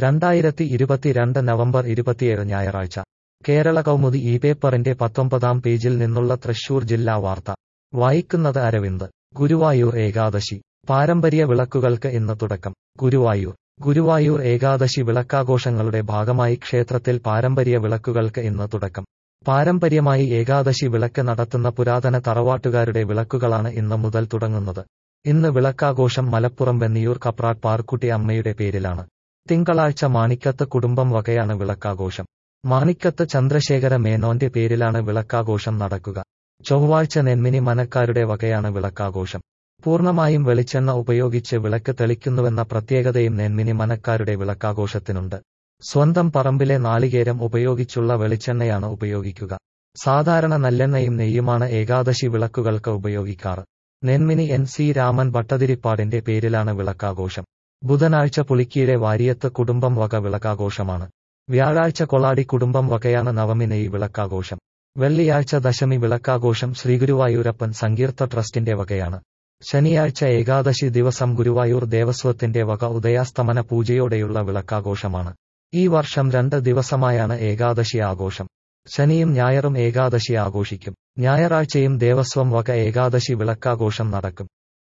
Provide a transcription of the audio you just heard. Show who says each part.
Speaker 1: രണ്ടായിരത്തി ഇരുപത്തിരണ്ട് നവംബർ ഇരുപത്തിയേഴ് ഞായറാഴ്ച കേരള കൗമുദി ഈ പേപ്പറിന്റെ പത്തൊമ്പതാം പേജിൽ നിന്നുള്ള തൃശൂർ ജില്ലാ വാർത്ത വായിക്കുന്നത് അരവിന്ദ് ഗുരുവായൂർ ഏകാദശി പാരമ്പര്യ വിളക്കുകൾക്ക് ഇന്ന് തുടക്കം ഗുരുവായൂർ ഗുരുവായൂർ ഏകാദശി വിളക്കാഘോഷങ്ങളുടെ ഭാഗമായി ക്ഷേത്രത്തിൽ പാരമ്പര്യ വിളക്കുകൾക്ക് ഇന്ന് തുടക്കം പാരമ്പര്യമായി ഏകാദശി വിളക്ക് നടത്തുന്ന പുരാതന തറവാട്ടുകാരുടെ വിളക്കുകളാണ് ഇന്ന് മുതൽ തുടങ്ങുന്നത് ഇന്ന് വിളക്കാഘോഷം മലപ്പുറം വെന്നിയൂർ കപ്രാട്ട് പാർക്കുട്ടി അമ്മയുടെ പേരിലാണ് തിങ്കളാഴ്ച മാണിക്കത്ത് കുടുംബം വകയാണ് വിളക്കാഘോഷം മാണിക്കത്ത് ചന്ദ്രശേഖര മേനോന്റെ പേരിലാണ് വിളക്കാഘോഷം നടക്കുക ചൊവ്വാഴ്ച നെന്മിനി മനക്കാരുടെ വകയാണ് വിളക്കാഘോഷം പൂർണ്ണമായും വെളിച്ചെണ്ണ ഉപയോഗിച്ച് വിളക്ക് തെളിക്കുന്നുവെന്ന പ്രത്യേകതയും നെന്മിനി മനക്കാരുടെ വിളക്കാഘോഷത്തിനുണ്ട് സ്വന്തം പറമ്പിലെ നാളികേരം ഉപയോഗിച്ചുള്ള വെളിച്ചെണ്ണയാണ് ഉപയോഗിക്കുക സാധാരണ നല്ലെണ്ണയും നെയ്യുമാണ് ഏകാദശി വിളക്കുകൾക്ക് ഉപയോഗിക്കാറ് നെന്മിനി എൻ സി രാമൻ ഭട്ടതിരിപ്പാടിന്റെ പേരിലാണ് വിളക്കാഘോഷം ബുധനാഴ്ച പുളിക്കീഴെ വാരിയത്ത് കുടുംബം വക വിളക്കാഘോഷമാണ് വ്യാഴാഴ്ച കൊളാടി കുടുംബം വകയാണ് നവമി നെയ് വിളക്കാഘോഷം വെള്ളിയാഴ്ച ദശമി വിളക്കാഘോഷം ശ്രീഗുരുവായൂരപ്പൻ സങ്കീർത്ത ട്രസ്റ്റിന്റെ വകയാണ് ശനിയാഴ്ച ഏകാദശി ദിവസം ഗുരുവായൂർ ദേവസ്വത്തിന്റെ വക ഉദയാസ്തമന പൂജയോടെയുള്ള വിളക്കാഘോഷമാണ് ഈ വർഷം രണ്ട് ദിവസമായാണ് ഏകാദശി ആഘോഷം ശനിയും ഞായറും ഏകാദശി ആഘോഷിക്കും ഞായറാഴ്ചയും ദേവസ്വം വക ഏകാദശി വിളക്കാഘോഷം നടക്കും